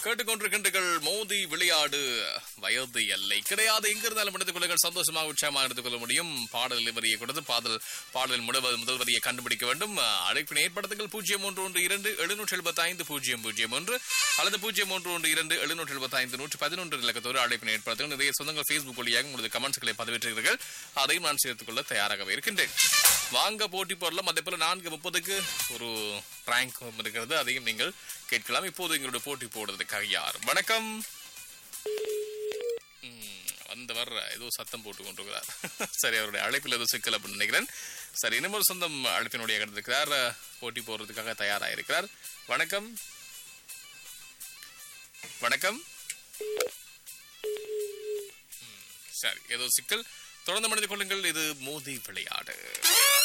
கேட்டுக்கொண்டிருக்கின்றீர்கள் மோதி விளையாடு வயது எல்லை கிடையாது எங்க இருந்தாலும் எடுத்துக் கொள்ளுங்கள் சந்தோஷமாக உற்சாகமாக எடுத்துக்கொள்ள முடியும் பாடல் வரியை கொடுத்து பாடல் பாடலின் முதல் முதல் வரியை கண்டுபிடிக்க வேண்டும் அழைப்பினை ஏற்படுத்துங்கள் பூஜ்ஜியம் ஒன்று ஒன்று இரண்டு எழுநூற்றி எழுபத்தி ஐந்து பூஜ்ஜியம் பூஜ்ஜியம் ஒன்று அல்லது பூஜ்ஜியம் ஒன்று ஒன்று இரண்டு எழுநூற்றி எழுபத்தி ஐந்து நூற்றி பதினொன்று இலக்கத்தோடு அழைப்பினை ஏற்படுத்துங்கள் நிறைய சொந்தங்கள் ஃபேஸ்புக் வழியாக உங்களது கமெண்ட்ஸ்களை பதிவிட்டிருக்கிறீர்கள் அதையும் நான் சேர்த்துக் கொள்ள தயாராகவே இருக்கின்றேன் வாங்க போட்டி போடலாம் அதே போல நான்கு முப்பதுக்கு ஒரு பிராங்க் இருக்கிறது அதையும் நீங்கள் கேட்கலாம் இப்போது எங்களுடைய போட்டி போடுறதுக்காக யார் வணக்கம் ம், வந்தவர் ஏதோ சத்தம் போட்டு கொண்டிருக்கிறார் சரி அவருடைய அழைப்பில் ஏதோ சிக்கல் அப்படின்னு நினைக்கிறேன் சரி இன்னொரு சொந்தம் அழைப்பினுடைய இருக்கிறார் போட்டி போடுறதுக்காக தயாராக வணக்கம் வணக்கம் ம், சரி ஏதோ சிக்கல் தொடர்ந்து மனித கொள்ளுங்கள் இது மோதி விளையாடு